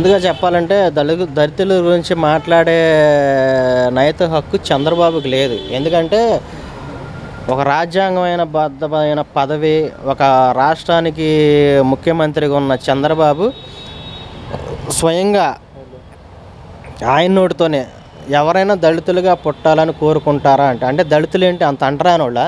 ముందుగా చెప్పాలంటే దళిత దళితుల గురించి మాట్లాడే నైతిక హక్కు చంద్రబాబుకి లేదు ఎందుకంటే ఒక రాజ్యాంగమైన బద్ధమైన పదవి ఒక రాష్ట్రానికి ముఖ్యమంత్రిగా ఉన్న చంద్రబాబు స్వయంగా ఆయన నోటితోనే ఎవరైనా దళితులుగా పుట్టాలని కోరుకుంటారా అంటే అంటే దళితులు ఏంటి అంత అంటరాని వాళ్ళ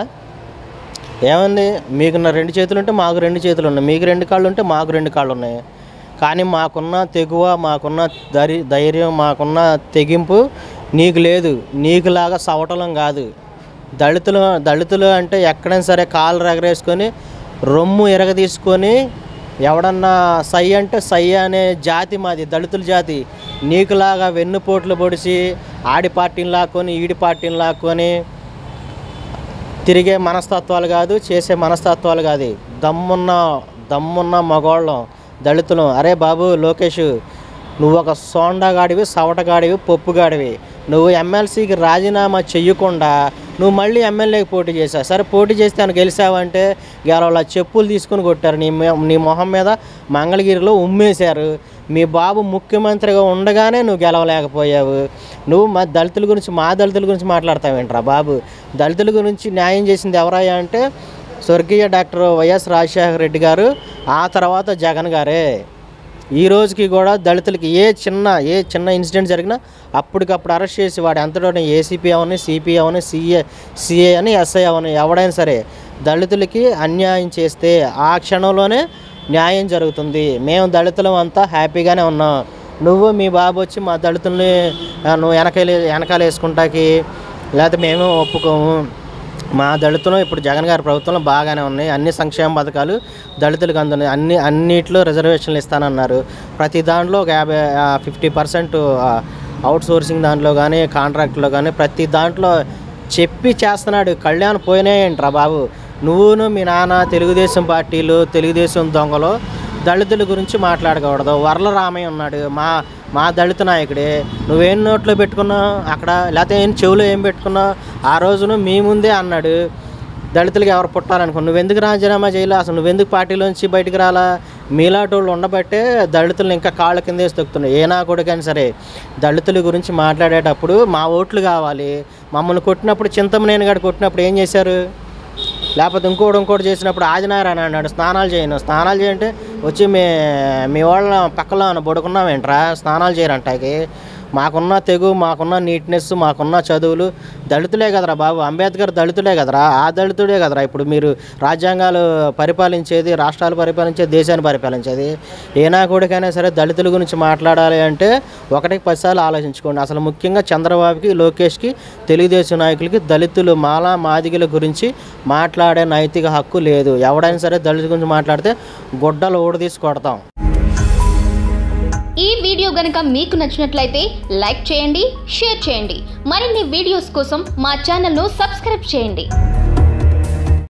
ఏమంది మీకు నా రెండు చేతులు ఉంటే మాకు రెండు చేతులు ఉన్నాయి మీకు రెండు కాళ్ళు ఉంటే మాకు రెండు కాళ్ళు ఉన్నాయి కానీ మాకున్న తెగువ మాకున్న ధైర్య ధైర్యం మాకున్న తెగింపు నీకు లేదు నీకులాగా సవటలం కాదు దళితులు దళితులు అంటే ఎక్కడైనా సరే కాళ్ళు రగరేసుకొని రొమ్ము ఎరగదీసుకొని ఎవడన్నా సై అంటే సై అనే జాతి మాది దళితుల జాతి నీకులాగా వెన్నుపోట్లు పొడిచి ఆడి పార్టీని లాక్కొని ఈడి పార్టీని లాక్కొని తిరిగే మనస్తత్వాలు కాదు చేసే మనస్తత్వాలు కాదు దమ్మున్న దమ్మున్న మగవాళ్ళం దళితులం అరే బాబు లోకేష్ నువ్వు ఒక సోండగాడివి సవటగాడివి పప్పుగాడివి నువ్వు ఎమ్మెల్సీకి రాజీనామా చెయ్యకుండా నువ్వు మళ్ళీ ఎమ్మెల్యేకి పోటీ చేశావు సరే పోటీ చేస్తే ఆయన గెలిచావంటే గెలవాల చెప్పులు తీసుకుని కొట్టారు నీ మొ- నీ మొహం మీద మంగళగిరిలో ఉమ్మేశారు మీ బాబు ముఖ్యమంత్రిగా ఉండగానే నువ్వు గెలవలేకపోయావు నువ్వు మా దళితుల గురించి మా దళితుల గురించి మాట్లాడతావేంట్రా బాబు దళితుల గురించి న్యాయం చేసింది ఎవరయ్యా అంటే స్వర్గీయ డాక్టర్ వైఎస్ రాజశేఖర రెడ్డి గారు ఆ తర్వాత జగన్ గారే ఈ రోజుకి కూడా దళితులకి ఏ చిన్న ఏ చిన్న ఇన్సిడెంట్ జరిగినా అప్పటికప్పుడు అరెస్ట్ చేసి వాడు ఎంతటోనే ఏసీపీ అవని సిపి అవని సిఏ సిఏ అని ఎస్ఐ అవని ఎవడైనా సరే దళితులకి అన్యాయం చేస్తే ఆ క్షణంలోనే న్యాయం జరుగుతుంది మేము దళితులం అంతా హ్యాపీగానే ఉన్నాం నువ్వు మీ బాబు వచ్చి మా దళితుల్ని ఆ, నువ్వు వెనకాల వెనకాల వేసుకుంటాకి లేకపోతే మేము ఒప్పుకోము మా దళితులు ఇప్పుడు జగన్ గారి ప్రభుత్వంలో బాగానే ఉన్నాయి అన్ని సంక్షేమ పథకాలు దళితులకు అందున్నాయి అన్ని అన్నిట్లో రిజర్వేషన్లు ఇస్తానన్నారు ప్రతి దాంట్లో ఒక యాభై ఫిఫ్టీ పర్సెంట్ అవుట్ సోర్సింగ్ దాంట్లో కానీ కాంట్రాక్ట్లో కానీ ప్రతి దాంట్లో చెప్పి చేస్తున్నాడు కళ్యాణ్ పోయినాయంట్రా బాబు నువ్వును మీ నాన్న తెలుగుదేశం పార్టీలు తెలుగుదేశం దొంగలు దళితుల గురించి మాట్లాడకూడదు వరల రామయ్య ఉన్నాడు మా మా దళిత నాయకుడే నువ్వేం నోట్లో పెట్టుకున్నావు అక్కడ లేకపోతే ఏం చెవులో ఏం పెట్టుకున్నావు ఆ రోజును మీ ముందే అన్నాడు దళితులకి ఎవరు పుట్టాలనుకో నువ్వెందుకు రాజీనామా చేయలే అసలు నువ్వెందుకు పార్టీలోంచి బయటికి రాలా మీలాటోళ్ళు ఉండబట్టే దళితులను ఇంకా కాళ్ళ కింద వేసి తొక్కుతున్నాయి ఏ నా కొడుకైనా సరే దళితుల గురించి మాట్లాడేటప్పుడు మా ఓట్లు కావాలి మమ్మల్ని కొట్టినప్పుడు చింతమనేని గడు కొట్టినప్పుడు ఏం చేశారు లేకపోతే ఇంకోటి ఇంకోటి చేసినప్పుడు ఆదినారాయణ అన్నాడు స్నానాలు చేయను స్నానాలు చేయంటే వచ్చి మీ మీ వాళ్ళ పక్కలో పడుకున్నామేంట్రా స్నానాలు చేయరంటాకి మాకున్న తెగు మాకున్న నీట్నెస్ మాకున్న చదువులు దళితులే కదరా బాబు అంబేద్కర్ దళితులే కదరా ఆ దళితుడే కదరా ఇప్పుడు మీరు రాజ్యాంగాలు పరిపాలించేది రాష్ట్రాలు పరిపాలించేది దేశాన్ని పరిపాలించేది ఏ నాయకుడికైనా సరే దళితుల గురించి మాట్లాడాలి అంటే ఒకటికి పదిసార్లు ఆలోచించుకోండి అసలు ముఖ్యంగా చంద్రబాబుకి లోకేష్కి తెలుగుదేశం నాయకులకి దళితులు మాలా మాదిగల గురించి మాట్లాడే నైతిక హక్కు లేదు ఎవడైనా సరే దళితుల గురించి మాట్లాడితే గుడ్డలు ఊడదీసి కొడతాం ఈ వీడియో గనుక మీకు నచ్చినట్లయితే లైక్ చేయండి షేర్ చేయండి మరిన్ని వీడియోస్ కోసం మా ఛానల్ను సబ్స్క్రైబ్ చేయండి